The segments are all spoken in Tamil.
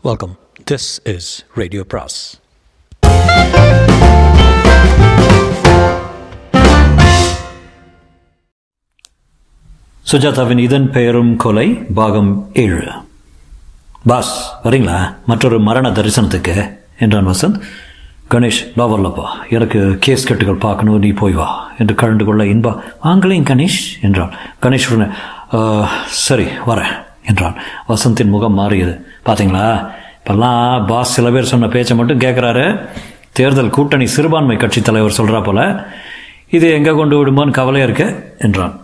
Welcome. This is Radio Pras. சுஜாதாவின் இதன் பெயரும் கொலை பாகம் ஏழு பாஸ் வரீங்களா மற்றொரு மரண தரிசனத்துக்கு என்றான் வசந்த் கணேஷ் வா வரலப்பா எனக்கு கேஸ் கட்டுகள் பார்க்கணும் நீ போய் வா என்று கலந்து கொள்ள இன்பா வாங்களையும் கணேஷ் என்றான் கணேஷ் உடனே "ஆ, சரி வரேன் என்றான் வசந்தின் முகம் மாறியது பாத்தீங்களா இப்பெல்லாம் பாஸ் சில பேர் சொன்ன பேச்சை மட்டும் கேட்குறாரு தேர்தல் கூட்டணி சிறுபான்மை கட்சி தலைவர் சொல்கிறா போல இது எங்கே கொண்டு விடுமோன்னு கவலையாக இருக்கு என்றான்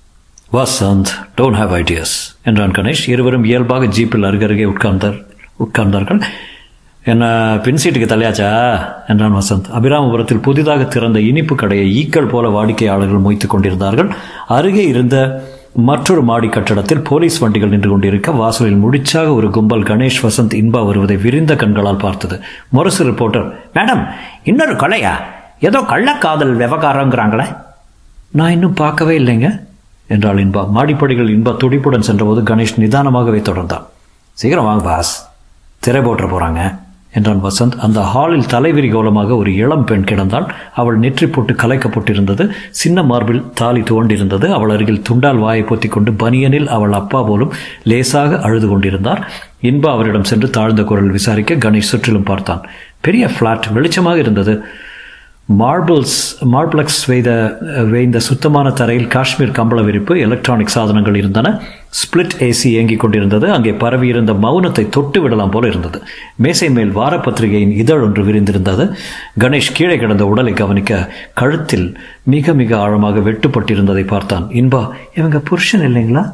வசந்த் டோன்ட் ஹேவ் ஐடியாஸ் என்றான் கணேஷ் இருவரும் இயல்பாக ஜீப்பில் அருகருகே உட்கார்ந்தார் உட்கார்ந்தார்கள் என்ன பின் சீட்டுக்கு தலையாச்சா என்றான் வசந்த் அபிராமபுரத்தில் புதிதாக திறந்த இனிப்பு கடையை ஈக்கள் போல வாடிக்கையாளர்கள் மொய்த்துக் கொண்டிருந்தார்கள் அருகே இருந்த மற்றொரு மாடி கட்டடத்தில் போலீஸ் வண்டிகள் நின்று கொண்டிருக்க வாசலில் முடிச்சாக ஒரு கும்பல் கணேஷ் வசந்த் இன்பா வருவதை விரிந்த கண்களால் பார்த்தது முரசு ரிப்போர்ட்டர் மேடம் இன்னொரு கொலையா ஏதோ கள்ளக்காதல் விவகாரங்கிறாங்களே நான் இன்னும் பார்க்கவே இல்லைங்க என்றாள் இன்பா மாடிப்படிகள் இன்பா துடிப்புடன் சென்றபோது கணேஷ் நிதானமாகவே தொடர்ந்தான் சீக்கிரம் வாங்க பாஸ் திரை போட்டுற போறாங்க என்றான் வசந்த் அந்த ஹாலில் தலைவிரி கோலமாக ஒரு இளம் பெண் கிடந்தாள் அவள் நெற்றி போட்டு கலைக்கப்பட்டிருந்தது சின்ன மார்பில் தாலி துவண்டிருந்தது அவள் அருகில் துண்டால் வாயை பொத்திக் கொண்டு பனியனில் அவள் அப்பா போலும் லேசாக அழுது கொண்டிருந்தார் இன்பா அவரிடம் சென்று தாழ்ந்த குரல் விசாரிக்க கணேஷ் சுற்றிலும் பார்த்தான் பெரிய ஃப்ளாட் வெளிச்சமாக இருந்தது மார்பிள்ஸ் மார்பிளக்ஸ் வேய்த வேய்ந்த சுத்தமான தரையில் காஷ்மீர் கம்பள விரிப்பு எலக்ட்ரானிக் சாதனங்கள் இருந்தன ஸ்பிளிட் ஏசி இயங்கிக் கொண்டிருந்தது அங்கே பரவியிருந்த மௌனத்தை தொட்டு விடலாம் போல இருந்தது மேசை மேல் வாரப்பத்திரிகையின் இதழ் ஒன்று விரிந்திருந்தது கணேஷ் கீழே கிடந்த உடலை கவனிக்க கழுத்தில் மிக மிக ஆழமாக வெட்டுப்பட்டிருந்ததை பார்த்தான் இன்பா இவங்க புருஷன் இல்லைங்களா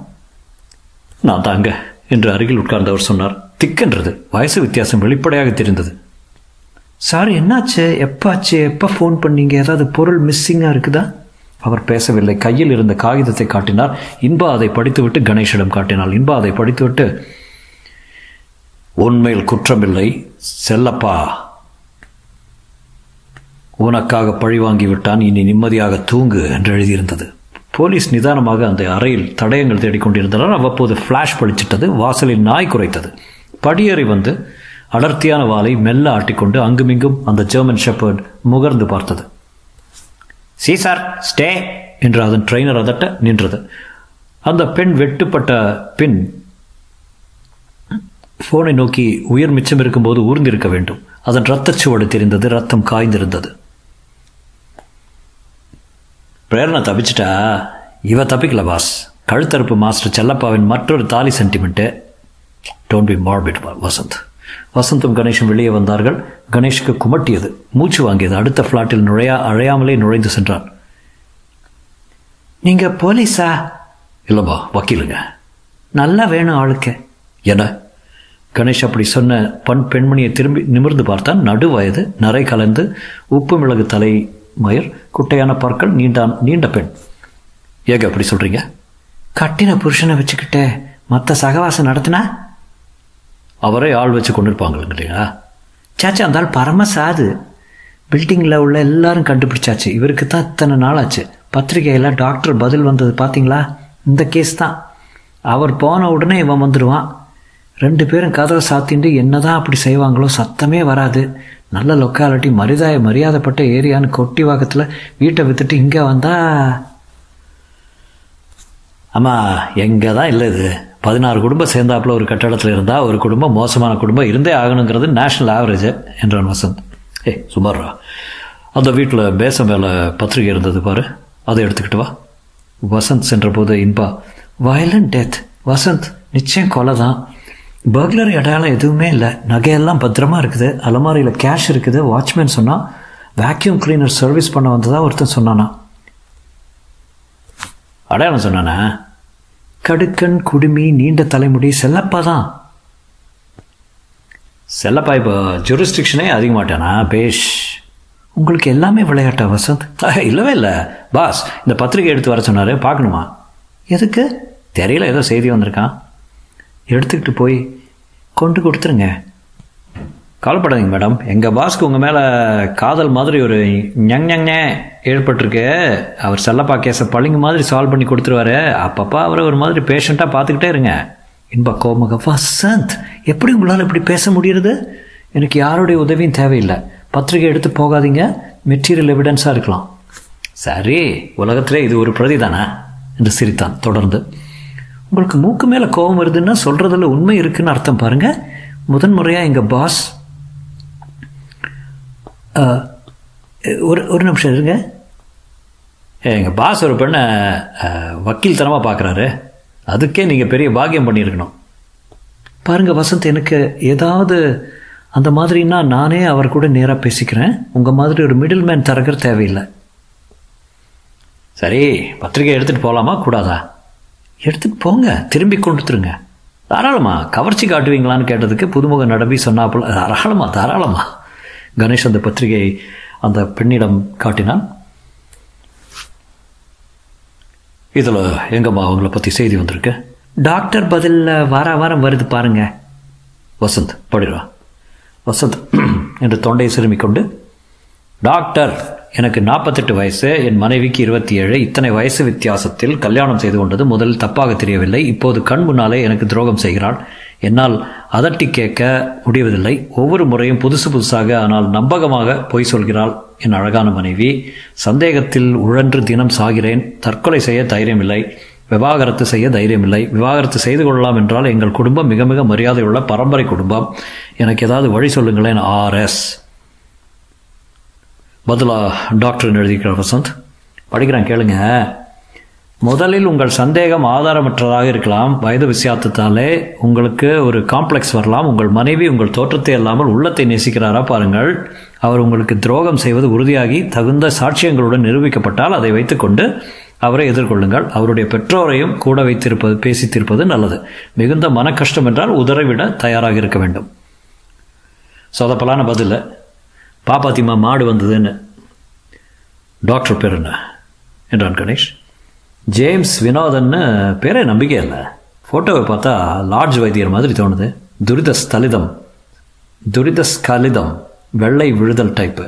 நான் தாங்க என்று அருகில் உட்கார்ந்தவர் சொன்னார் திக்கென்றது வயசு வித்தியாசம் வெளிப்படையாக தெரிந்தது சார் என்னாச்சு எப்பாச்சு எப்போ ஃபோன் பண்ணீங்க ஏதாவது பொருள் மிஸ்ஸிங்காக இருக்குதா அவர் பேசவில்லை கையில் இருந்த காகிதத்தை காட்டினார் இன்பா அதை படித்துவிட்டு கணேஷிடம் காட்டினாள் இன்பா அதை படித்துவிட்டு உண்மையில் குற்றமில்லை செல்லப்பா உனக்காக பழி வாங்கி விட்டான் இனி நிம்மதியாக தூங்கு என்று எழுதியிருந்தது போலீஸ் நிதானமாக அந்த அறையில் தடயங்கள் தேடிக்கொண்டிருந்தனர் அவ்வப்போது ஃப்ளாஷ் பளிச்சிட்டது வாசலில் நாய் குறைத்தது படியேறி வந்து அடர்த்தியான வாளை மெல்ல ஆட்டிக்கொண்டு அங்குமிங்கும் அந்த ஜெர்மன் ஷெப்பர்ட் முகர்ந்து பார்த்தது சீசார் ஸ்டே என்று அதன் ட்ரெயினர் அதட்ட நின்றது அந்த பெண் வெட்டுப்பட்ட பின் போனை நோக்கி உயிர் மிச்சம் இருக்கும்போது ஊர்ந்திருக்க வேண்டும் அதன் இரத்தச் சுவடு தெரிந்தது ரத்தம் காய்ந்திருந்தது பிரேரணை தப்பிச்சிட்டா இவ தப்பிக்கல பாஸ் கழுத்தறுப்பு மாஸ்டர் செல்லப்பாவின் மற்றொரு தாலி sentiment don't be morbid Vasanth வசந்தும் கணேஷும் வெளியே வந்தார்கள் கணேஷுக்கு குமட்டியது மூச்சு வாங்கியது அடுத்த ஃப்ளாட்டில் நுழையா அழையாமலே நுழைந்து சென்றான் நீங்க போலீஸா இல்லைப்பா வக்கீலுங்க நல்லா வேணும் ஆளுக்கு என்ன கணேஷ் அப்படி சொன்ன பண் பெண்மணியை திரும்பி நிமிர்ந்து பார்த்தான் நடு வயது நரை கலந்து உப்பு மிளகு தலை மயர் குட்டையான பற்கள் நீண்டான் நீண்ட பெண் ஏங்க அப்படி சொல்றீங்க கட்டின புருஷனை வச்சுக்கிட்டு மற்ற சகவாசம் நடத்தினா அவரே ஆள் வச்சு கொண்டிருப்பாங்களுங்கிறீங்களா சாச்சா அந்த ஆள் பரம சாது பில்டிங்கில் உள்ள எல்லாரும் கண்டுபிடிச்சாச்சு இவருக்கு தான் இத்தனை நாளாச்சு பத்திரிகையில் டாக்டர் பதில் வந்தது பார்த்தீங்களா இந்த கேஸ் தான் அவர் போன உடனே இவன் வந்துடுவான் ரெண்டு பேரும் கதவை சாத்திண்டு என்னதான் அப்படி செய்வாங்களோ சத்தமே வராது நல்ல லொக்காலிட்டி மரிதாய மரியாதைப்பட்ட ஏரியான்னு கொட்டி வாக்கத்தில் வீட்டை வித்துட்டு இங்கே வந்தா ஆமாம் எங்கே தான் இல்லை இது பதினாறு குடும்பம் சேர்ந்தாப்புல ஒரு கட்டடத்தில் இருந்தால் ஒரு குடும்பம் மோசமான குடும்பம் இருந்தே ஆகணுங்கிறது நேஷனல் ஆவரேஜ் என்றான் வசந்த் ஏ சுமாரா அந்த வீட்டில் பேச மேலே பத்திரிகை இருந்தது பாரு அதை எடுத்துக்கிட்டு வா வசந்த் சென்றபோது இன்பா வயலண்ட் டெத் வசந்த் நிச்சயம் கொலை தான் பர்க்லரி அடையாளம் எதுவுமே இல்லை நகையெல்லாம் பத்திரமா இருக்குது அலமாரியில் கேஷ் இருக்குது வாட்ச்மேன் சொன்னான் வேக்யூம் கிளீனர் சர்வீஸ் பண்ண வந்ததா ஒருத்தன் சொன்னானா அடையாளம் சொன்னானா கடுக்கன் குடுமி நீண்ட தலைமுடி செல்லப்பா தான் செல்லப்பா இப்போ ஜூரிஸ்டிக்ஷனே அதிகமாட்டானா பேஷ் உங்களுக்கு எல்லாமே விளையாட்டா வசந்த் அஹ், இல்லவே இல்லை பாஸ் இந்த பத்திரிகை எடுத்து வர சொன்னார் பார்க்கணுமா எதுக்கு தெரியல ஏதோ செய்தி வந்திருக்கான் எடுத்துக்கிட்டு போய் கொண்டு கொடுத்துருங்க கவலைப்படாதீங்க மேடம் எங்கள் பாஸ்க்கு உங்கள் மேலே காதல் மாதிரி ஒரு ஞங் ஞங்னே ஏற்பட்டிருக்கு அவர் செல்லப்பா கேஸை பழிங்க மாதிரி சால்வ் பண்ணி கொடுத்துருவாரு அப்பப்போ அவரை ஒரு மாதிரி பேஷண்ட்டாக பார்த்துக்கிட்டே இருங்க இன்பா கோமக வசந்த் எப்படி உங்களால் இப்படி பேச முடியுறது எனக்கு யாருடைய உதவியும் தேவையில்லை பத்திரிகை எடுத்து போகாதீங்க மெட்டீரியல் எவிடன்ஸாக இருக்கலாம் சரி உலகத்திலே இது ஒரு பிரதி தானே என்று சிரித்தான் தொடர்ந்து உங்களுக்கு மூக்கு மேலே கோபம் வருதுன்னா சொல்கிறதுல உண்மை இருக்குன்னு அர்த்தம் பாருங்க முதன் முறையாக எங்கள் பாஸ் ஒரு ஒரு நிமிஷம் இருங்க எங்கள் பாஸ் ஒரு பெண்ணை வக்கீல் தனமாக பார்க்குறாரு அதுக்கே நீங்கள் பெரிய பாக்கியம் பண்ணியிருக்கணும் பாருங்கள் வசந்த் எனக்கு ஏதாவது அந்த மாதிரின்னா நானே அவர் கூட நேராக பேசிக்கிறேன் உங்கள் மாதிரி ஒரு மிடில் மேன் தரகர் தேவையில்லை சரி பத்திரிகை எடுத்துகிட்டு போகலாமா கூடாதா எடுத்துகிட்டு போங்க திரும்பி கொடுத்துருங்க தாராளமா கவர்ச்சி காட்டுவீங்களான்னு கேட்டதுக்கு புதுமுக நடவி சொன்னாப்புல தாராளமா தாராளமா கணேஷ் அந்த பத்திரிகையை அந்த பெண்ணிடம் காட்டினான் இதில் எங்கம்மா அவங்கள பற்றி செய்தி வந்திருக்கு டாக்டர் பதிலில் வார வாரம் வருது பாருங்க வசந்த் படிடுவா வசந்த் என்று தொண்டையை சிறுமிக்கொண்டு டாக்டர் எனக்கு நாற்பத்தெட்டு வயசு என் மனைவிக்கு இருபத்தி ஏழு இத்தனை வயசு வித்தியாசத்தில் கல்யாணம் செய்து கொண்டது முதல் தப்பாக தெரியவில்லை இப்போது கண் முன்னாலே எனக்கு துரோகம் செய்கிறாள் என்னால் அதட்டி கேட்க முடிவதில்லை ஒவ்வொரு முறையும் புதுசு புதுசாக ஆனால் நம்பகமாக பொய் சொல்கிறாள் என் அழகான மனைவி சந்தேகத்தில் உழன்று தினம் சாகிறேன் தற்கொலை செய்ய தைரியமில்லை விவாகரத்து செய்ய தைரியமில்லை விவாகரத்து செய்து கொள்ளலாம் என்றால் எங்கள் குடும்பம் மிக மிக மரியாதையுள்ள பரம்பரை குடும்பம் எனக்கு ஏதாவது வழி சொல்லுங்களேன் ஆர்எஸ் பதிலா டாக்டர் எழுதிக்கிறார் வசந்த் படிக்கிறேன் கேளுங்க முதலில் உங்கள் சந்தேகம் ஆதாரமற்றதாக இருக்கலாம் வயது விசியாத்தத்தாலே உங்களுக்கு ஒரு காம்ப்ளெக்ஸ் வரலாம் உங்கள் மனைவி உங்கள் தோற்றத்தை இல்லாமல் உள்ளத்தை நேசிக்கிறாரா பாருங்கள் அவர் உங்களுக்கு துரோகம் செய்வது உறுதியாகி தகுந்த சாட்சியங்களுடன் நிரூபிக்கப்பட்டால் அதை வைத்துக்கொண்டு அவரை எதிர்கொள்ளுங்கள் அவருடைய பெற்றோரையும் கூட வைத்திருப்பது பேசித்திருப்பது நல்லது மிகுந்த மன கஷ்டம் என்றால் உதறவிட தயாராக இருக்க வேண்டும் சொதப்பலான பதில் பாப்பாத்திமா மாடு வந்ததுன்னு டாக்டர் பேர் என்ன என்றான் கணேஷ் ஜேம்ஸ் வினோதன்னு பேரே நம்பிக்கை இல்லை ஃபோட்டோவை பார்த்தா லார்ஜ் வைத்தியர் மாதிரி தோணுது துரிதஸ் தலிதம் துரிதஸ் கலிதம் வெள்ளை விழுதல் டைப்பு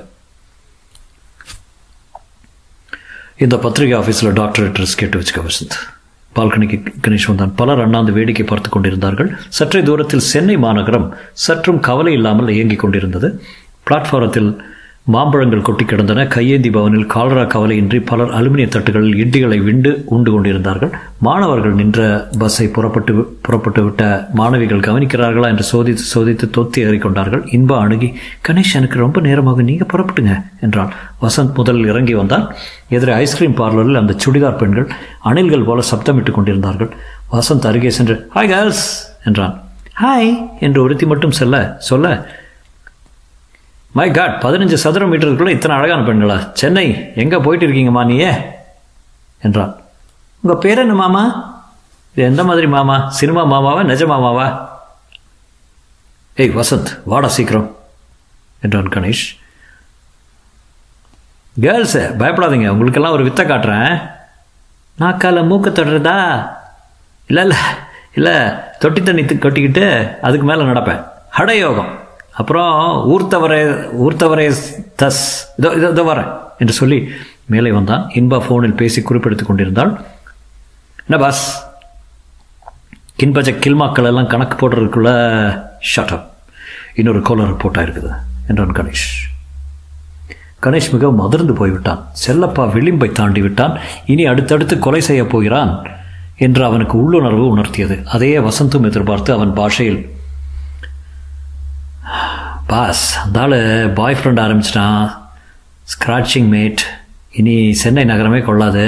இந்த பத்திரிகை ஆஃபீஸில் டாக்டர் அட்ரஸ் கேட்டு வச்சுக்க வசந்த் பால்கனிக்கு கணேஷ் வந்தான் பலர் அண்ணாந்து வேடிக்கை பார்த்து கொண்டிருந்தார்கள் சற்றே தூரத்தில் சென்னை மாநகரம் சற்றும் கவலை இல்லாமல் இயங்கிக் கொண்டிருந்தது பிளாட்ஃபாரத்தில் மாம்பழங்கள் கொட்டி கிடந்தன கையேந்தி பவனில் காலரா கவலையின்றி பலர் அலுமினிய தட்டுகளில் இண்டிகளை விண்டு உண்டு கொண்டிருந்தார்கள் மாணவர்கள் நின்ற பஸ்ஸை புறப்பட்டு புறப்பட்டு விட்ட மாணவிகள் கவனிக்கிறார்களா என்று சோதித்து சோதித்து தொத்தி ஏறிக்கொண்டார்கள் இன்பா அணுகி கணேஷ் எனக்கு ரொம்ப நேரமாக நீங்கள் புறப்பட்டுங்க என்றான் வசந்த் முதலில் இறங்கி வந்தான் எதிரே ஐஸ்கிரீம் பார்லரில் அந்த சுடிதார் பெண்கள் அணில்கள் போல சப்தமிட்டுக் கொண்டிருந்தார்கள் வசந்த் அருகே சென்று ஹாய் கேர்ள்ஸ் என்றான் ஹாய் என்று ஒருத்தி மட்டும் செல்ல சொல்ல மை காட் பதினஞ்சு சதுர மீட்டருக்குள்ளே இத்தனை அழகான பெண்களா சென்னை எங்கே போயிட்டு இருக்கீங்கம்மா நீயே என்றான் உங்கள் பேர் என்ன மாமா இது எந்த மாதிரி மாமா சினிமா மாமாவா நிஜ மாமாவா ஏய் வசந்த் வாடா சீக்கிரம் என்றான் கணேஷ் கேர்ள்ஸு பயப்படாதீங்க உங்களுக்கெல்லாம் ஒரு வித்தை காட்டுறேன் நாக்கால மூக்க தொடுறதா இல்லை இல்லை இல்லை தொட்டி தண்ணி கொட்டிக்கிட்டு அதுக்கு மேலே நடப்பேன் ஹடயோகம் அப்புறம் ஊர்த்தவரே ஊர்த்தவரே தஸ் இதோ இதோ இதோ வரேன் என்று சொல்லி மேலே வந்தான் இன்பா ஃபோனில் பேசி குறிப்பெடுத்துக் கொண்டிருந்தாள் என்ன பாஸ் கின்பஜ கில்மாக்கள் எல்லாம் கணக்கு போடுறதுக்குள்ள ஷட்டப் இன்னொரு கோலர் ரிப்போர்ட்டாக இருக்குது என்றான் கணேஷ் கணேஷ் மிகவும் அதிர்ந்து போய்விட்டான் செல்லப்பா விளிம்பை தாண்டி விட்டான் இனி அடுத்தடுத்து கொலை செய்யப் போகிறான் என்று அவனுக்கு உள்ளுணர்வு உணர்த்தியது அதையே வசந்தும் எதிர்பார்த்து அவன் பாஷையில் பாஸ் அந்த ஆள் பாய் ஃப்ரெண்ட் ஆரம்பிச்சிட்டான் ஸ்க்ராட்சிங் மேட் இனி சென்னை நகரமே கொள்ளாது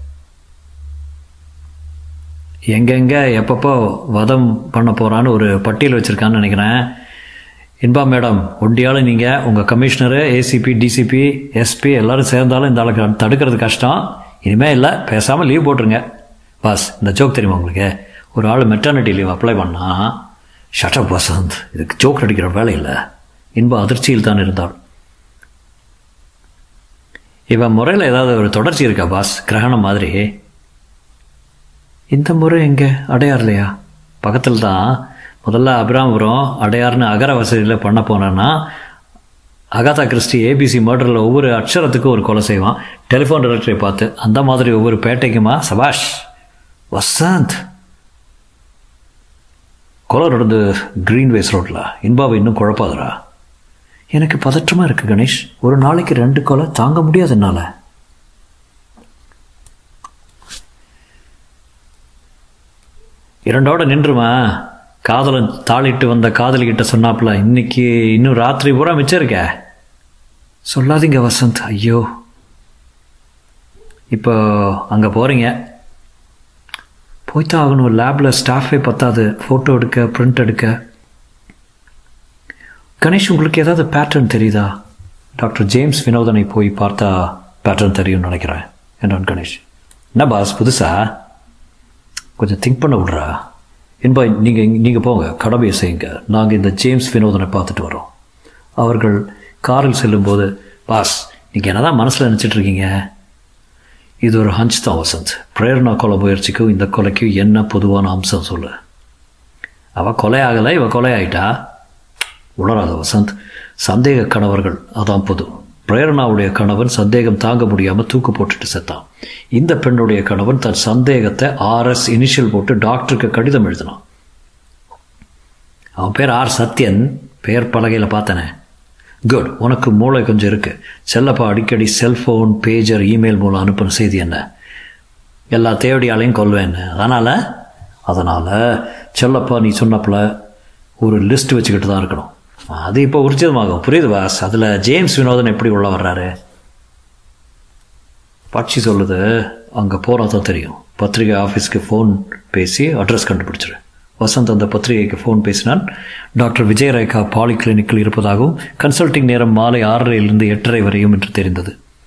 எங்கெங்கே எப்பப்போ வதம் பண்ண போகிறான்னு ஒரு பட்டியல் வச்சுருக்கான்னு நினைக்கிறேன் இன்பா மேடம் ஒண்டியாலும் நீங்கள் உங்கள் கமிஷனரு ஏசிபி டிசிபி எஸ்பி எல்லோரும் சேர்ந்தாலும் இந்த ஆளுக்கு தடுக்கிறது கஷ்டம் இனிமேல் இல்லை பேசாமல் லீவ் போட்டுருங்க பாஸ் இந்த ஜோக் தெரியுமா உங்களுக்கு ஒரு ஆள் மெட்டர்னிட்டி லீவ் அப்ளை பண்ணால் ஷட்டப் வசந்த் இதுக்கு ஜோக் அடிக்கிற வேலை இல்லை இன்ப அதிர்ச்சியில் தான் இருந்தாள் இவன் முறையில் ஏதாவது ஒரு தொடர்ச்சி இருக்கா பாஸ் கிரகணம் மாதிரி இந்த முறை எங்கே அடையார்லையா பக்கத்தில் தான் முதல்ல அபிராமபுரம் அடையார்னு அகர வசதியில் பண்ண போனேன்னா அகாதா கிறிஸ்டி ஏபிசி மர்டரில் ஒவ்வொரு அக்ஷரத்துக்கும் ஒரு கொலை செய்வான் டெலிஃபோன் டைரக்டரை பார்த்து அந்த மாதிரி ஒவ்வொரு பேட்டைக்குமா சபாஷ் வசந்த் கொலை நடந்து க்ரீன்வேஸ் ரோட்டில் இன்பாவை இன்னும் குழப்பாதரா எனக்கு பதற்றமாக இருக்குது கணேஷ் ஒரு நாளைக்கு ரெண்டு கொலை தாங்க முடியாது என்னால் இரண்டோட நின்றுமா காதலன் தாளிட்டு வந்த காதலிக்கிட்ட சொன்னாப்புல இன்னைக்கு இன்னும் ராத்திரி பூரா மிச்சம் இருக்க சொல்லாதீங்க வசந்த் ஐயோ இப்போ அங்கே போகிறீங்க போய்த்தான் ஆகணும் லேபில் ஸ்டாஃபே பத்தாது ஃபோட்டோ எடுக்க பிரிண்ட் எடுக்க கணேஷ் உங்களுக்கு ஏதாவது பேட்டர்ன் தெரியுதா டாக்டர் ஜேம்ஸ் வினோதனை போய் பார்த்தா பேட்டர்ன் தெரியும்னு நினைக்கிறேன் என்றான் கணேஷ் என்ன பாஸ் புதுசா கொஞ்சம் திங்க் பண்ண விட்றா என்பா நீங்கள் நீங்கள் போங்க கடமையை செய்யுங்க நாங்கள் இந்த ஜேம்ஸ் வினோதனை பார்த்துட்டு வரோம் அவர்கள் காரில் செல்லும்போது பாஸ் நீங்கள் என்னதான் மனசில் நினச்சிட்டு இருக்கீங்க இது ஒரு ஹஞ்ச் தான் வசந்த் பிரேரணா கொலை முயற்சிக்கும் இந்த கொலைக்கும் என்ன பொதுவான அம்சம் சொல்லு அவள் கொலை ஆகலை இவ கொலை ஆயிட்டா உணராத வசந்த் சந்தேக கணவர்கள் அதான் பொது பிரேரணாவுடைய கணவன் சந்தேகம் தாங்க முடியாமல் தூக்கு போட்டுட்டு செத்தான் இந்த பெண்ணுடைய கணவன் தன் சந்தேகத்தை ஆர்எஸ் இனிஷியல் போட்டு டாக்டருக்கு கடிதம் எழுதினான் அவன் பேர் ஆர் சத்யன் பெயர் பலகையில் பார்த்தனே குட் உனக்கு மூளை கொஞ்சம் இருக்கு செல்லப்பா அடிக்கடி செல்ஃபோன் பேஜர் இமெயில் மூலம் அனுப்பின செய்தி என்ன எல்லா தேவடியாலையும் கொல்வேன் அதனால் அதனால் செல்லப்பா நீ சொன்னப்பில் ஒரு லிஸ்ட் வச்சுக்கிட்டு தான் இருக்கணும் அது இப்போ உரிச்சிதமாகும் புரியுது பாஸ் அதில் ஜேம்ஸ் வினோதன் எப்படி உள்ள வர்றாரு பட்சி சொல்லுது அங்கே போனால் தான் தெரியும் பத்திரிகை ஆஃபீஸ்க்கு ஃபோன் பேசி அட்ரஸ் கண்டுபிடிச்சிரு வசந்த் அந்த பத்திரிகைக்கு ஃபோன் பேசினான் டாக்டர் விஜயரேகா பாலி கிளினிக்கில் இருப்பதாகவும் கன்சல்டிங் நேரம் மாலை ஆறரையிலிருந்து எட்டரை வரையும் என்று தெரிந்தது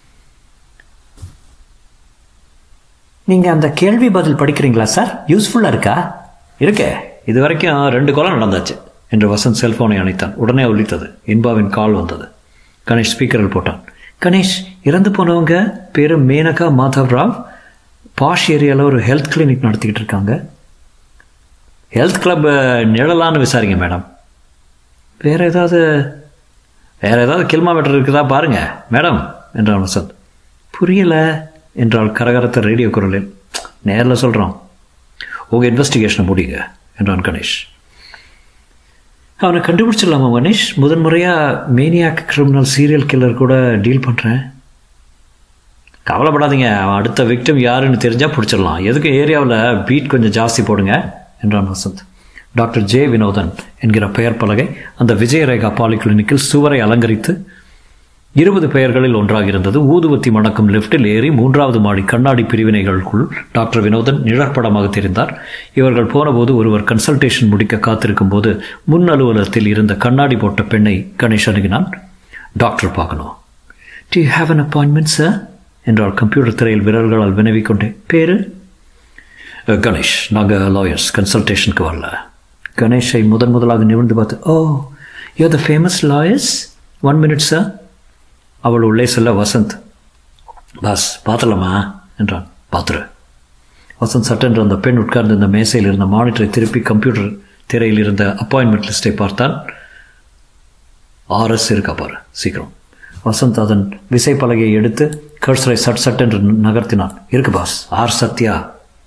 நீங்கள் அந்த கேள்வி பதில் படிக்கிறீங்களா சார் யூஸ்ஃபுல்லாக இருக்கா இருக்கே இது வரைக்கும் ரெண்டு கொலை நடந்தாச்சு என்று வசந்த் செல்போனை அணைத்தான் உடனே ஒலித்தது இன்பாவின் கால் வந்தது கணேஷ் ஸ்பீக்கரில் போட்டான் கணேஷ் இறந்து போனவங்க பேர் மேனகா மாதவ் ராவ் பாஷ் ஏரியாவில் ஒரு ஹெல்த் கிளினிக் நடத்திக்கிட்டு இருக்காங்க ஹெல்த் கிளப் நிழலான்னு விசாரிங்க மேடம் வேறு ஏதாவது வேறு ஏதாவது கில்மா வெட்டர் இருக்குதா பாருங்க மேடம் என்றான் வசந்த் புரியலை என்றால் கரகரத்த ரேடியோ குரலில் நேரில் சொல்கிறோம் உங்கள் இன்வெஸ்டிகேஷனை முடிங்க என்றான் கணேஷ் அவனை கண்டுபிடிச்சிடலாமா கணேஷ் முதன் முறையாக மேனியாக் கிரிமினல் சீரியல் கில்லர் கூட டீல் பண்ணுறேன் கவலைப்படாதீங்க அவன் அடுத்த விக்டிம் யாருன்னு தெரிஞ்சால் பிடிச்சிடலாம் எதுக்கு ஏரியாவில் பீட் கொஞ்சம் ஜாஸ்தி போடுங்க என்றான் வசந்த் டாக்டர் ஜே வினோதன் என்கிற பெயர் பலகை அந்த விஜயரேகா பாலி கிளினிக்கில் சுவரை அலங்கரித்து இருபது பெயர்களில் ஒன்றாக இருந்தது ஊதுவத்தி மணக்கும் லிப்டில் ஏறி மூன்றாவது மாடி கண்ணாடி பிரிவினைகளுக்குள் டாக்டர் வினோதன் நிழற்படமாக தெரிந்தார் இவர்கள் போனபோது ஒருவர் கன்சல்டேஷன் முடிக்க காத்திருக்கும் போது முன் அலுவலகத்தில் இருந்த கண்ணாடி போட்ட பெண்ணை கணேஷ் அணுகினான் டாக்டர் பார்க்கணும் do you have an appointment sir என்றால் கம்ப்யூட்டர் திரையில் விரல்களால் வினவிக்கொண்டே பேரு கணேஷ் நாங்கள் லாயர்ஸ் கன்சல்டேஷனுக்கு வரல கணேஷை முதன் முதலாக நிமிர்ந்து பார்த்து oh you the famous lawyers one minute sir அவள் உள்ளே செல்ல வசந்த் பாஸ் பார்த்துலாமா என்றான் பார்த்துரு வசந்த் சட்டென்று அந்த பெண் உட்கார்ந்து இந்த மேசையில் இருந்த மானிட்டரை திருப்பி கம்ப்யூட்டர் திரையில் இருந்த அப்பாயின்மெண்ட் லிஸ்ட்டை பார்த்தான் ஆர்எஸ் இருக்கா பாரு சீக்கிரம் வசந்த் அதன் விசைப்பலகையை எடுத்து கர்சரை சட் சட் என்று நகர்த்தினான் இருக்கு பாஸ் ஆர் சத்யா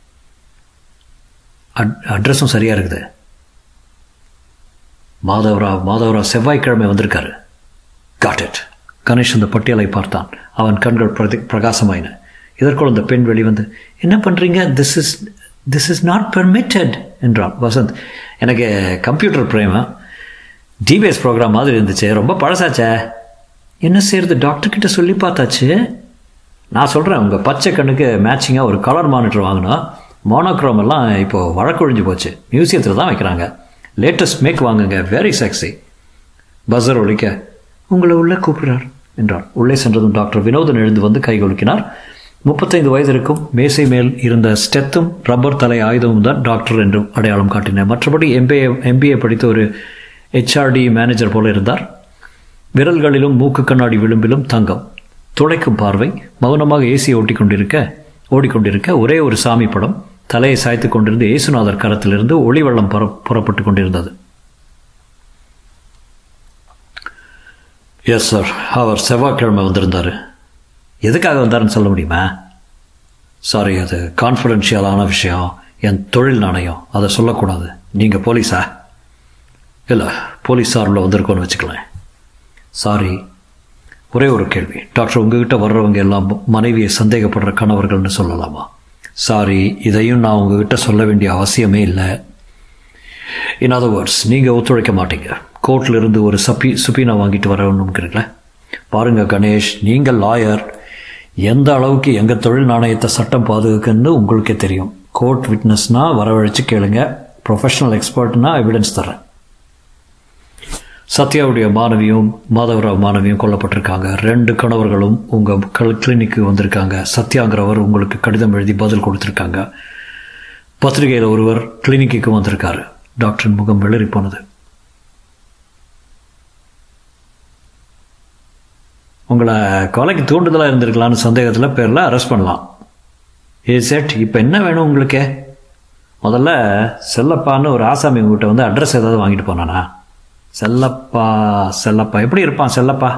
அட் அட்ரஸும் சரியாக இருக்குது மாதவராவ் மாதவராவ் செவ்வாய்க்கிழமை வந்திருக்காரு காட் இட் கணேஷ் அந்த பட்டியலை பார்த்தான் அவன் கண்கள் பிரதி பிரகாசமாயின இதற்குள் அந்த பெண் வெளிவந்து என்ன பண்ணுறீங்க this is this is not permitted என்றான் வசந்த் எனக்கு கம்ப்யூட்டர் பிரேம டிபிஎஸ் ப்ரோக்ராம் மாதிரி இருந்துச்சு ரொம்ப பழசாச்சே என்ன செய்யறது டாக்டர் கிட்ட சொல்லி பார்த்தாச்சு நான் சொல்கிறேன் உங்கள் பச்சை கண்ணுக்கு மேட்சிங்காக ஒரு கலர் மானிட்டர் வாங்கினோம் மோனோக்ரோம் எல்லாம் இப்போது வழக்கொழிஞ்சு போச்சு மியூசியத்தில் தான் வைக்கிறாங்க லேட்டஸ்ட் மேக் வாங்குங்க வெரி செக்ஸி பஸர் ஒழிக்க உங்களை உள்ளே கூப்பிடுறார் என்றார் உள்ளே சென்றதும் டாக்டர் வினோதன் எழுந்து வந்து கைகொலுக்கினார் முப்பத்தைந்து வயது இருக்கும் மேசை மேல் இருந்த ஸ்டெத்தும் ரப்பர் தலை ஆயுதமும் தான் டாக்டர் என்று அடையாளம் காட்டின மற்றபடி எம்பிஏ எம்பிஏ படித்த ஒரு ஹெச்ஆர்டி மேனேஜர் போல இருந்தார் விரல்களிலும் மூக்கு கண்ணாடி விளிம்பிலும் தங்கம் துளைக்கும் பார்வை மௌனமாக ஏசி ஓட்டிக்கொண்டிருக்க ஓடிக்கொண்டிருக்க ஒரே ஒரு சாமி படம் தலையை சாய்த்து கொண்டிருந்த இயேசுநாதர் கரத்திலிருந்து ஒளி வெள்ளம் புற புறப்பட்டு கொண்டிருந்தது எஸ் சார் அவர் செவ்வாய்க்கிழமை வந்திருந்தார் எதுக்காக வந்தாருன்னு சொல்ல முடியுமா சாரி அது கான்ஃபிடென்ஷியலான விஷயம் என் தொழில் நாணயம் அதை சொல்லக்கூடாது நீங்கள் போலீஸா இல்லை போலீஸ் சார்பில் வந்திருக்கோன்னு வச்சுக்கலாம் சாரி ஒரே ஒரு கேள்வி டாக்டர் உங்ககிட்ட வர்றவங்க எல்லாம் மனைவியை சந்தேகப்படுற கணவர்கள்னு சொல்லலாமா சாரி இதையும் நான் உங்ககிட்ட சொல்ல வேண்டிய அவசியமே இல்லை இன் அதர் வேர்ட்ஸ் நீங்கள் ஒத்துழைக்க மாட்டீங்க கோர்ட்டில் இருந்து ஒரு சப்பி சுப்பீனா வாங்கிட்டு வரணுங்கிறீங்களே பாருங்க கணேஷ் நீங்கள் லாயர் எந்த அளவுக்கு எங்கள் தொழில் நாணயத்தை சட்டம் பாதுகாக்குன்னு உங்களுக்கே தெரியும் கோர்ட் விட்னஸ்னால் வரவழைச்சு கேளுங்க ப்ரொஃபஷனல் எக்ஸ்பர்ட்னா எவிடன்ஸ் தரேன் சத்யாவுடைய மாணவியும் மாதவராவ் மாணவியும் கொல்லப்பட்டிருக்காங்க ரெண்டு கணவர்களும் உங்கள் கிளினிக்கு வந்திருக்காங்க சத்யாங்கிறவர் உங்களுக்கு கடிதம் எழுதி பதில் கொடுத்துருக்காங்க பத்திரிகையில் ஒருவர் கிளினிக்கு வந்திருக்காரு டாக்டரின் முகம் வெளிரி போனது உங்களை கொலைக்கு தூண்டுதலாக இருந்திருக்கலான்னு சந்தேகத்தில் பேரில் அரெஸ்ட் பண்ணலாம் ஏ செட் இப்போ என்ன வேணும் உங்களுக்கு முதல்ல செல்லப்பான்னு ஒரு ஆசாமி உங்கள்கிட்ட வந்து அட்ரஸ் ஏதாவது வாங்கிட்டு போனானா செல்லப்பா செல்லப்பா எப்படி இருப்பான் செல்லப்பா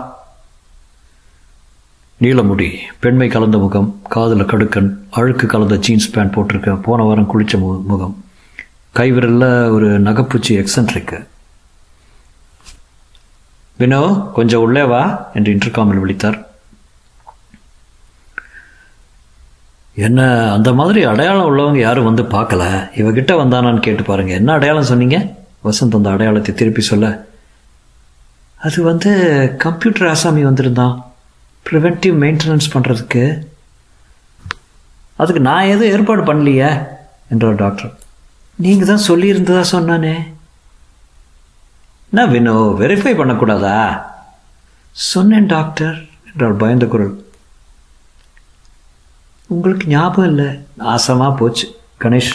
நீலமுடி பெண்மை கலந்த முகம் காதில் கடுக்கன் அழுக்கு கலந்த ஜீன்ஸ் பேண்ட் போட்டிருக்க போன வாரம் குளித்த மு முகம் கைவிரலில் ஒரு நகைப்பூச்சி எக்ஸன்ட்ரிக்கு வினோ கொஞ்சம் உள்ளே வா என்று இன்டர்காமில் விழித்தார் என்ன அந்த மாதிரி அடையாளம் உள்ளவங்க யாரும் வந்து பார்க்கல இவகிட்ட வந்தானான்னு கேட்டு பாருங்க என்ன அடையாளம் சொன்னீங்க வசந்த் அந்த அடையாளத்தை திருப்பி சொல்ல அது வந்து கம்ப்யூட்டர் ஆசாமி வந்திருந்தான் ப்ரிவென்டிவ் மெயின்டெனன்ஸ் பண்ணுறதுக்கு அதுக்கு நான் எதுவும் ஏற்பாடு பண்ணலையே என்றார் டாக்டர் நீங்கள் தான் சொல்லியிருந்ததா சொன்னானே என்ன வினோ வெரிஃபை பண்ணக்கூடாதா சொன்னேன் டாக்டர் என்றார் பயந்த குரல் உங்களுக்கு ஞாபகம் இல்லை நாசமாக போச்சு கணேஷ்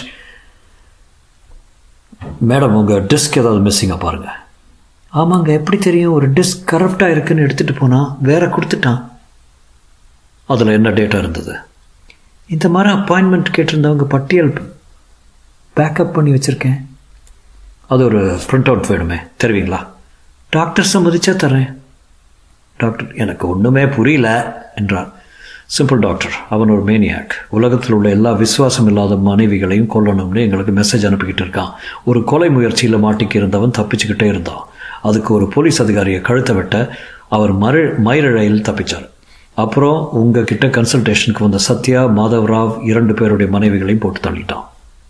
மேடம் உங்கள் டிஸ்க் ஏதாவது மிஸ்ஸிங்காக பாருங்கள் ஆமாங்க எப்படி தெரியும் ஒரு டிஸ்க் கரப்டாக இருக்குன்னு எடுத்துகிட்டு போனால் வேற கொடுத்துட்டான் அதில் என்ன டேட்டா இருந்தது இந்த மாதிரி அப்பாயின்மெண்ட் கேட்டிருந்தவங்க பட்டியல் பேக்கப் பண்ணி வச்சுருக்கேன் அது ஒரு பிரிண்ட் அவுட் வேணுமே தருவீங்களா டாக்டர் சம்மதிச்சா தரேன் டாக்டர் எனக்கு ஒன்றுமே புரியல என்றார் சிம்பிள் டாக்டர் அவன் ஒரு மேனியாக் உலகத்தில் உள்ள எல்லா விசுவாசம் இல்லாத மனைவிகளையும் கொல்லணும்னு எங்களுக்கு மெசேஜ் அனுப்பிக்கிட்டு இருக்கான் ஒரு கொலை முயற்சியில் மாட்டிக்கு இருந்தவன் தப்பிச்சுக்கிட்டே இருந்தான் அதுக்கு ஒரு போலீஸ் அதிகாரியை கழுத்தை வெட்ட அவர் மறு மயிரிழையில் தப்பிச்சார் அப்புறம் உங்ககிட்ட கன்சல்டேஷனுக்கு வந்த சத்யா மாதவ் ராவ் இரண்டு பேருடைய மனைவிகளையும் போட்டு தள்ளிட்டான்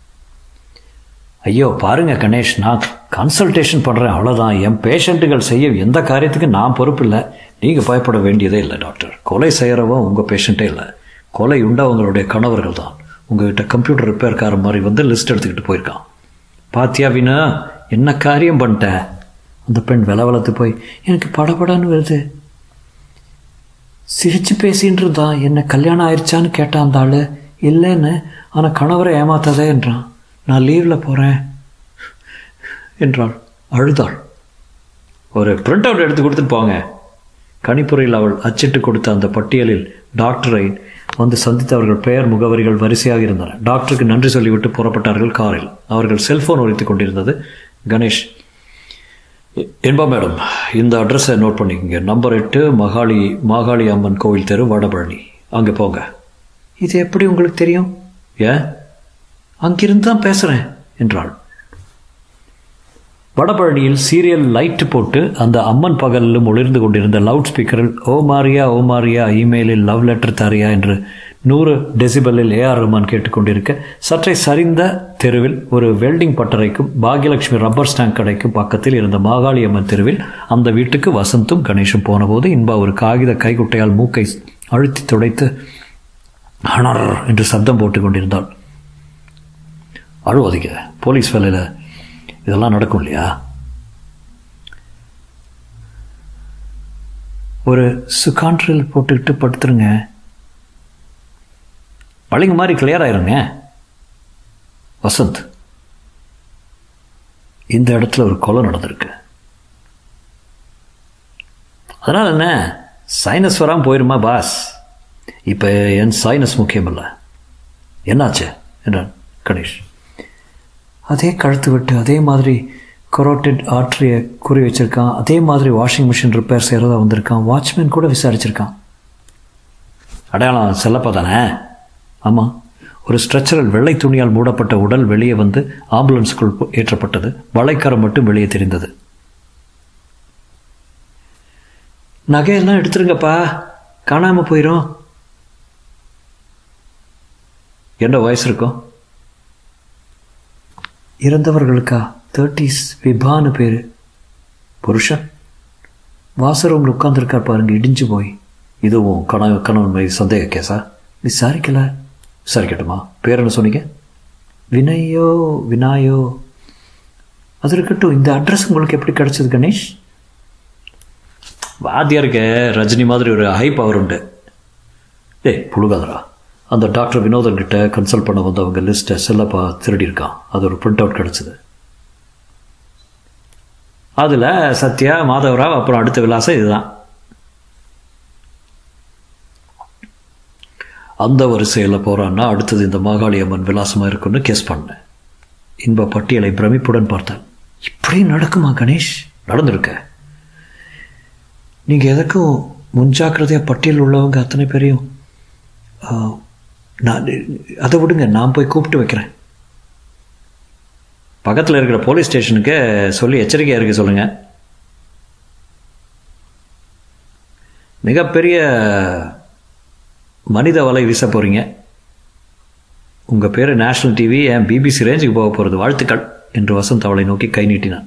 ஐயோ பாருங்க கணேஷ் நான் கன்சல்டேஷன் பண்ணுறேன் அவ்வளோதான் என் பேஷண்ட்டுகள் செய்ய எந்த காரியத்துக்கு நான் பொறுப்பு இல்லை நீங்கள் பயப்பட வேண்டியதே இல்லை டாக்டர் கொலை செய்கிறவன் உங்கள் பேஷண்ட்டே இல்லை கொலை உண்டவங்களுடைய கணவர்கள் தான் உங்ககிட்ட கம்ப்யூட்டர் ரிப்பேர்கார மாதிரி வந்து லிஸ்ட் எடுத்துக்கிட்டு போயிருக்கான் பாத்தியா வினா என்ன காரியம் பண்ணிட்ட அந்த பெண் வில வளர்த்து போய் எனக்கு படபடன்னு வருது சிரிச்சு பேசின்னு இருந்தான் என்ன கல்யாணம் ஆயிடுச்சான்னு கேட்டான் அந்த ஆள் இல்லைன்னு ஆனால் கணவரை ஏமாத்தாதே என்றான் நான் லீவில் போகிறேன் என்றாள் அழுதாள் ஒரு பிரிண்ட் அவுட் எடுத்து கொடுத்துட்டு போங்க கணிப்புரையில் அவள் அச்சிட்டு கொடுத்த அந்த பட்டியலில் டாக்டரை வந்து சந்தித்தவர்கள் பெயர் முகவரிகள் வரிசையாக இருந்தன டாக்டருக்கு நன்றி சொல்லிவிட்டு புறப்பட்டார்கள் காரில் அவர்கள் செல்போன் உரைத்துக் கொண்டிருந்தது கணேஷ் என்பா மேடம் இந்த அட்ரஸை நோட் பண்ணிக்கோங்க நம்பர் எட்டு மகாளி மாகாளி அம்மன் கோவில் தெரு வடபழனி அங்கே போங்க இது எப்படி உங்களுக்கு தெரியும் ஏன் அங்கிருந்து தான் பேசுகிறேன் என்றாள் வடபழனியில் சீரியல் லைட்டு போட்டு அந்த அம்மன் பகலிலும் ஒளிர்ந்து கொண்டிருந்த லவுட் ஸ்பீக்கரில் ஓ மாரியா ஓ மாரியா இமெயிலில் லவ் லெட்டர் தாரியா என்று நூறு டெசிபலில் ஏஆர் ரஹ்மான் கேட்டுக்கொண்டிருக்க சற்றே சரிந்த தெருவில் ஒரு வெல்டிங் பட்டறைக்கும் பாக்யலட்சுமி ரப்பர் ஸ்டாங்க் கடைக்கும் பக்கத்தில் இருந்த மாகாளி அம்மன் தெருவில் அந்த வீட்டுக்கு வசந்தும் கணேஷும் போனபோது இன்பா ஒரு காகித கைக்குட்டையால் மூக்கை அழுத்தி துடைத்து ஹனர் என்று சப்தம் போட்டு கொண்டிருந்தாள் அழுவாதீங்க போலீஸ் வேலையில் இதெல்லாம் நடக்கும் இல்லையா ஒரு சுகான்ட்ரில் போட்டுக்கிட்டு படுத்துருங்க பழைங்க மாதிரி கிளியர் ஆயிருங்க வசந்த் இந்த இடத்துல ஒரு கொலை நடந்திருக்கு அதனால் என்ன சைனஸ் வராமல் போயிருமா பாஸ் இப்போ என் சைனஸ் முக்கியம் இல்லை என்னாச்சு என்றான் கணேஷ் அதே கழுத்து விட்டு அதே மாதிரி கொரோட்டிட் ஆர்ட்ரியை குறி வச்சிருக்கான் அதே மாதிரி வாஷிங் மிஷின் ரிப்பேர் செய்கிறதா வந்திருக்கான் வாட்ச்மேன் கூட விசாரிச்சிருக்கான் அடையாளம் செல்லப்பா தானே ஆமாம் ஒரு ஸ்ட்ரெச்சரில் வெள்ளை துணியால் மூடப்பட்ட உடல் வெளியே வந்து ஆம்புலன்ஸுக்குள் ஏற்றப்பட்டது வளைக்கரம் மட்டும் வெளியே தெரிந்தது நகையெல்லாம் எடுத்துருங்கப்பா காணாமல் போயிடும் என்ன வயசு இருக்கும் இறந்தவர்களுக்கா தேர்ட்டிஸ் விபான்னு பேர் புருஷன் வாச ரூமில் உட்காந்துருக்கார் பாருங்க இடிஞ்சு போய் இதுவும் கணவ கணவன் மீது சந்தேக கேஸா விசாரிக்கல விசாரிக்கட்டுமா பேர் என்ன சொன்னீங்க வினயோ வினாயோ அது இருக்கட்டும் இந்த அட்ரஸ் உங்களுக்கு எப்படி கிடைச்சது கணேஷ் வாத்தியாருக்கு ரஜினி மாதிரி ஒரு ஹை பவர் உண்டு ஏய் புழுகாதரா அந்த டாக்டர் வினோதன் கிட்ட கன்சல்ட் பண்ண வந்தவங்க லிஸ்ட்டை செல்லப்பா திருடி இருக்கான் அது ஒரு பிரிண்ட் அவுட் கிடச்சிது அதில் சத்யா மாதவராவ் அப்புறம் அடுத்த விலாசம் இதுதான் அந்த வரிசையில் போகிறான்னா அடுத்தது இந்த மாகாளி அம்மன் விலாசமாக இருக்குன்னு கெஸ் பண்ணேன் இன்ப பட்டியலை பிரமிப்புடன் பார்த்தேன் இப்படி நடக்குமா கணேஷ் நடந்திருக்க நீங்கள் எதுக்கும் முன்ஜாக்கிரதையாக பட்டியல் உள்ளவங்க அத்தனை பேரையும் ஆ, நான் அதை விடுங்க நான் போய் கூப்பிட்டு வைக்கிறேன் பக்கத்தில் இருக்கிற போலீஸ் ஸ்டேஷனுக்கு சொல்லி எச்சரிக்கையாக இருக்க சொல்லுங்கள் மிகப்பெரிய மனித வலை வீச போகிறீங்க உங்கள் பேர் நேஷனல் டிவி என் பிபிசி ரேஞ்சுக்கு போக போகிறது வாழ்த்துக்கள் என்று வசந்த் அவளை நோக்கி கை நீட்டினான்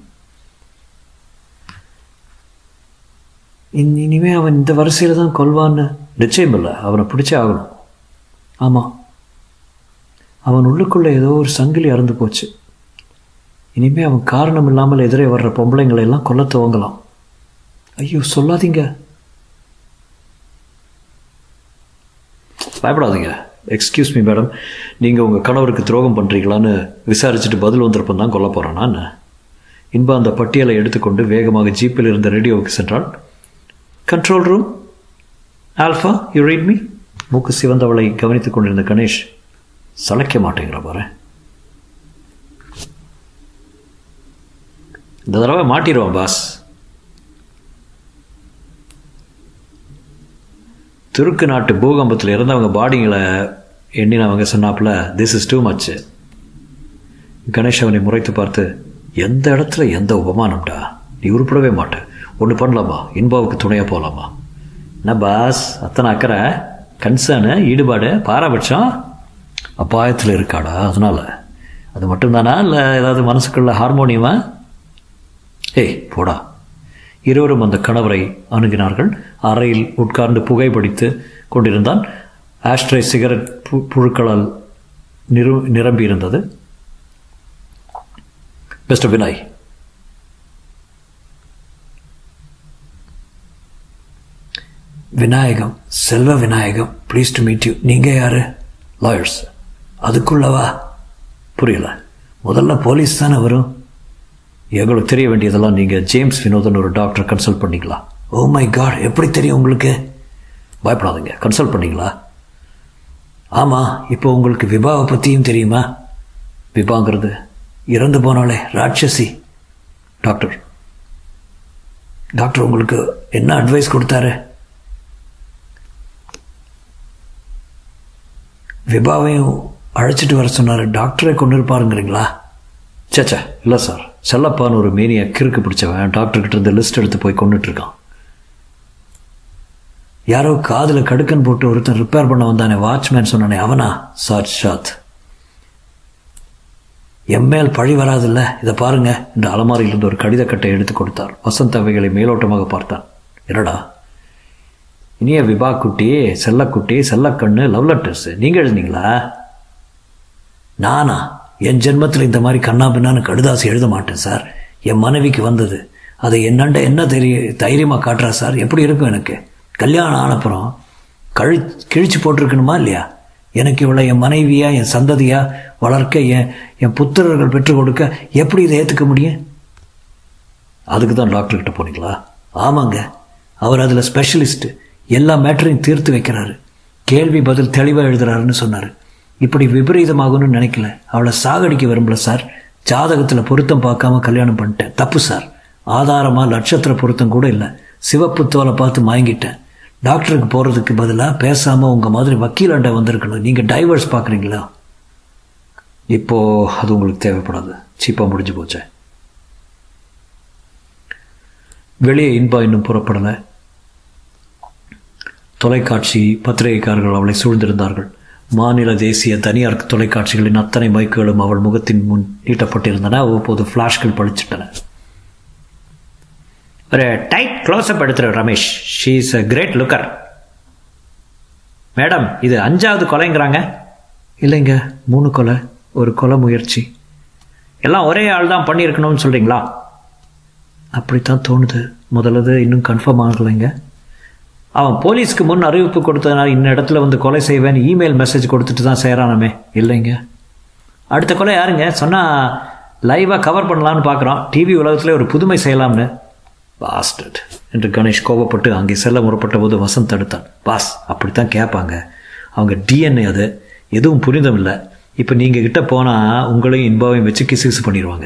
இனி- இனிமே அவன் இந்த வரிசையில் தான் கொல்வான்னு நிச்சயம் இல்லை அவனை பிடிச்சே ஆகணும் ஆமாம் அவன் உள்ளுக்குள்ளே ஏதோ ஒரு சங்கிலி அறுந்து போச்சு இனிமே அவன் காரணம் இல்லாமல் எதிரே வர்ற பொம்பளைங்களை எல்லாம் கொல்ல துவங்கலாம் ஐயோ சொல்லாதீங்க பயப்படாதீங்க எக்ஸ்கியூஸ் மீ மேடம் நீங்கள் உங்கள் கணவருக்கு துரோகம் பண்ணுறீங்களான்னு விசாரிச்சுட்டு பதில் வந்திருப்போம் தான் கொல்ல போகிறேன் நான் இன்பா அந்த பட்டியலை எடுத்துக்கொண்டு வேகமாக ஜீப்பில் இருந்த ரேடியோவுக்கு சென்றாள் control room alpha you read me மூக்கு சிவந்தவளை கவனித்துக் கொண்டிருந்த கணேஷ் சளைக்க மாட்டேங்கிற பாரு இந்த தடவை மாட்டிடுவான் பாஸ் துருக்கு நாட்டு பூகம்பத்தில் இறந்தவங்க பாடிங்களை எண்ணினவங்க சொன்னாப்புல this is too much Ganesh அவனை முறைத்து பார்த்து எந்த இடத்துல எந்த உபமானம்டா நீ உருப்படவே மாட்ட ஒன்று பண்ணலாமா இன்பாவுக்கு துணையாக போகலாமா என்ன பாஸ் அத்தனை அக்கறை கன்சர்னு ஈடுபாடு பாரபட்சம் அபாயத்தில் இருக்காடா அதனால அது மட்டும்தானா இல்லை ஏதாவது மனசுக்குள்ள ஹார்மோனியமா ஏய் போடா இருவரும் அந்த கணவரை அணுகினார்கள் அறையில் உட்கார்ந்து புகைப்பிடித்து கொண்டிருந்தான் ஆஸ்ட்ரே சிகரெட் பு புழுக்களால் நிரு நிரம்பியிருந்தது mister Vinay Vinayagam Selva Vinayagam please to meet you நீங்கள் யாரு லாயர்ஸ் அதுக்குள்ளவா புரியல முதல்ல போலீஸ் தானே வரும் எங்களுக்கு தெரிய வேண்டியதெல்லாம் நீங்கள் ஜேம்ஸ் வினோதன் ஒரு டாக்டர் கன்சல்ட் பண்ணீங்களா ஓ மை காட் எப்படி தெரியும் உங்களுக்கு பயப்படாதீங்க கன்சல்ட் பண்ணீங்களா ஆமாம் இப்போ உங்களுக்கு விபாவை பற்றியும் தெரியுமா விபாங்கிறது இறந்து போனாலே ராட்சசி டாக்டர் டாக்டர் உங்களுக்கு என்ன அட்வைஸ் கொடுத்தாரு விபாவையும் அழைச்சிட்டு வர சொன்னார் டாக்டரை கொண்டு இருப்பாருங்கிறீங்களா சேச்சா இல்லை சார் செல்லப்பான்னு ஒரு மேனியை கிறுக்கு பிடிச்சவன் டாக்டர்கிட்ட இருந்து லிஸ்ட் எடுத்து போய் கொண்டுட்டு இருக்கான் யாரோ காதில் கடுக்கன் போட்டு ஒருத்தன் ரிப்பேர் பண்ண வந்தானே வாட்ச்மேன் சொன்னானே அவனா சாத் ஷாத் எம்மேல் பழி வராதில்ல இதை பாருங்க இந்த அலமாரியிலிருந்து ஒரு கடிதக்கட்டை எடுத்து கொடுத்தார் வசந்த் அவைகளை மேலோட்டமாக பார்த்தான் என்னடா இனிய விபா குட்டி செல்லக்குட்டி செல்லக்கண்ணு லவ் லெட்டர்ஸ் நீங்கள் எழுதுனீங்களா நானா என் ஜென்மத்தில் இந்த மாதிரி கண்ணா பின்னான்னு கடுதாசி எழுத மாட்டேன் சார் என் மனைவிக்கு வந்தது அதை என்னண்ட என்ன தெரிய தைரியமாக காட்டுறா சார் எப்படி இருக்கும் எனக்கு கல்யாணம் ஆனப்புறம் கழி கிழிச்சு போட்டிருக்கணுமா இல்லையா எனக்கு இவ்வளோ என் மனைவியா என் சந்ததியா வளர்க்க என் என் புத்திரர்கள் பெற்றுக் கொடுக்க எப்படி இதை ஏற்றுக்க முடியும் அதுக்கு தான் டாக்டர்கிட்ட போனீங்களா ஆமாங்க அவர் அதில் ஸ்பெஷலிஸ்ட்டு எல்லா மேட்டரையும் தீர்த்து வைக்கிறாரு கேள்வி பதில் தெளிவாக எழுதுறாருன்னு சொன்னார் இப்படி விபரீதமாகும்னு நினைக்கல அவளை சாகடிக்க விரும்பல சார் ஜாதகத்தில் பொருத்தம் பார்க்காம கல்யாணம் பண்ணிட்டேன் தப்பு சார் ஆதாரமாக நட்சத்திர பொருத்தம் கூட இல்லை சிவப்பு தோலை பார்த்து மயங்கிட்டேன் டாக்டருக்கு போகிறதுக்கு பதிலாக பேசாமல் உங்கள் மாதிரி வக்கீலாண்ட வந்திருக்கணும் நீங்கள் டைவர்ஸ் பார்க்குறீங்களா இப்போது அது உங்களுக்கு தேவைப்படாது சீப்பாக முடிஞ்சு போச்சே வெளியே இன்பா இன்னும் புறப்படலை தொலைக்காட்சி பத்திரிகைக்காரர்கள் அவளை சூழ்ந்திருந்தார்கள் மாநில தேசிய தனியார் தொலைக்காட்சிகளின் அத்தனை மைக்குகளும் அவள் முகத்தின் முன் நீட்டப்பட்டிருந்தன அவ்வப்போது ஃப்ளாஷ்கள் பளிச்சிட்டன ஒரு டைட் க்ளோஸ்அப் எடுத்துரு Ramesh she is a great looker madam இது அஞ்சாவது கொலைங்கிறாங்க இல்லைங்க மூணு கொலை ஒரு கொலை முயற்சி எல்லாம் ஒரே ஆள் தான் பண்ணியிருக்கணும்னு சொல்கிறீங்களா அப்படித்தான் தோணுது முதல்லது இன்னும் கன்ஃபார்ம் ஆகலைங்க அவன் போலீஸ்க்கு முன் அறிவிப்பு கொடுத்ததுனால இந்த இடத்துல வந்து கொலை செய்வேன் இமெயில் மெசேஜ் கொடுத்துட்டு தான் செய்கிறானமே இல்லைங்க அடுத்த கொலை யாருங்க சொன்னால் லைவாக கவர் பண்ணலான்னு பார்க்குறோம் டிவி உலகத்தில் ஒரு புதுமை செய்யலாம்னு பாஸ்டட் என்று கணேஷ் கோபப்பட்டு அங்கே செல்ல முறப்பட்ட போது வசந்த் தடுத்தான் பாஸ் அப்படித்தான் கேட்பாங்க அவங்க டிஎன்ஏ அது எதுவும் புரிதம் இல்லை இப்போ நீங்கள் கிட்ட போனால் உங்களையும் இன்பாவையும் வச்சு கிசு பண்ணிடுவாங்க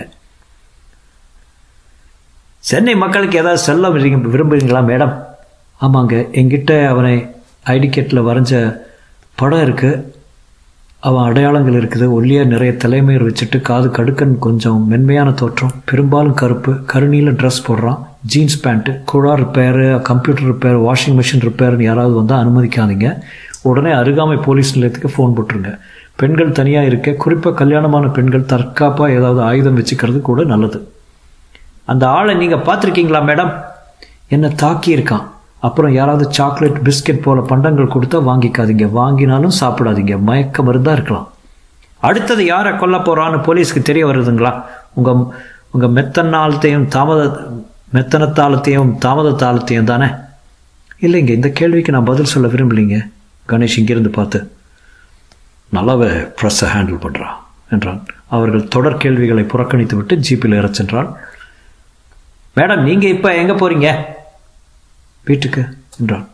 சென்னை மக்களுக்கு ஏதாவது செல்ல விரும்பி- விரும்புகிறீங்களா மேடம் ஆமாங்க என்கிட்ட அவனை ஐடிகேட்டில் வரைஞ்ச படம் இருக்குது அவன் அடையாளங்கள் இருக்குது ஒல்லியாக நிறைய தலைமையர் வச்சுட்டு காது கடுக்கன் கொஞ்சம் மென்மையான தோற்றம் பெரும்பாலும் கருப்பு கருநீல ட்ரெஸ் போடுறான் ஜீன்ஸ் பேண்ட்டு குழா repair computer repair washing machine ரிப்பேர்னு யாராவது வந்தால் அனுமதிக்காதீங்க உடனே அருகாமை போலீஸ் நிலையத்துக்கு ஃபோன் போட்டுருங்க பெண்கள் தனியாக இருக்க குறிப்பாக கல்யாணமான பெண்கள் தற்காப்பாக ஏதாவது ஆயுதம் வச்சுக்கிறது கூட நல்லது அந்த ஆளை நீங்கள் பார்த்துருக்கீங்களா மேடம் என்னை தாக்கி இருக்கான் அப்புறம் யாராவது சாக்லேட் பிஸ்கெட் போல பண்டங்கள் கொடுத்தா வாங்கிக்காதீங்க வாங்கினாலும் சாப்பிடாதீங்க மயக்க மருந்தாக இருக்கலாம் அடுத்தது யாரை கொல்ல போகிறான்னு போலீஸ்க்கு தெரிய வருதுங்களா உங்கள் உங்கள் மெத்தனாலத்தையும் தாமத மெத்தனத்தாளத்தையும் தாமத தாளத்தையும் தானே இல்லைங்க இந்த கேள்விக்கு நான் பதில் சொல்ல விரும்பலைங்க கணேஷ் இங்கிருந்து பார்த்து நல்லாவே ப்ரெஸ்ஸை ஹேண்டில் பண்ணுறான் என்றான் அவர்கள் தொடர் கேள்விகளை புறக்கணித்து விட்டு ஜீப்பில் ஏறச் சென்றான் மேடம் நீங்கள் இப்போ எங்கே போகிறீங்க வீட்டுக்கு என்றான்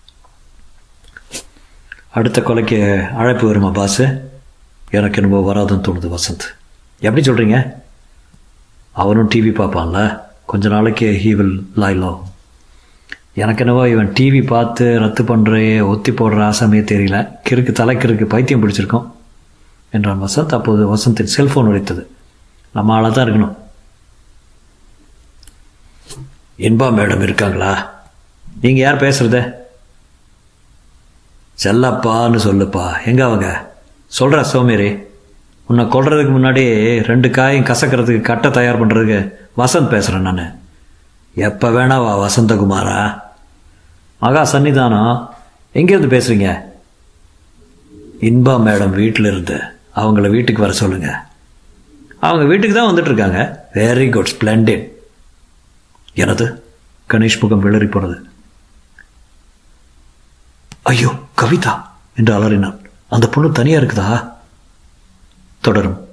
அடுத்த கொலைக்கு அழைப்பு வருமா பாஸு எனக்கு என்னமோ வராதுன்னு தோணுது வசந்த் எப்படி சொல்கிறீங்க அவனும் டிவி பார்ப்பான்ல கொஞ்ச நாளைக்கு ஹீ வில் லைலோ எனக்கு என்னவோ இவன் டிவி பார்த்து ரத்து பண்ணுற ஒத்தி போடுற ஆசாமே தெரியல கிறுக்கு தலைக்கிறுக்கு பைத்தியம் பிடிச்சிருக்கோம் என்றான் வசந்த் அப்போது வசந்தின் செல்போன் உடைத்தது நம்ம ஆளாக தான் இருக்கணும் இன்பா மேடம் இருக்காங்களா நீங்கள் யார் பேசுறது செல்லப்பான்னு சொல்லுப்பா எங்க அவங்க சொல்கிற சோமேரி உன்னை கொல்றதுக்கு முன்னாடி ரெண்டு காயும் கசக்கிறதுக்கு கட்டை தயார் பண்ணுறதுக்கு வசந்த் பேசுகிறேன் நான் எப்போ வேணா வா வசந்தகுமாரா மகா சன்னிதானம் எங்கேருந்து பேசுகிறீங்க இன்பா மேடம் வீட்டில் இருந்து அவங்கள வீட்டுக்கு வர சொல்லுங்க அவங்க வீட்டுக்கு தான் வந்துட்டு இருக்காங்க வெரி குட் ஸ்ப்ளெண்டிட் எனது கணேஷ் முகம் விளறி போனது ஐயோ கவிதா என்று அலறினான் அந்த பொண்ணு தனியா இருக்குதா தொடரும்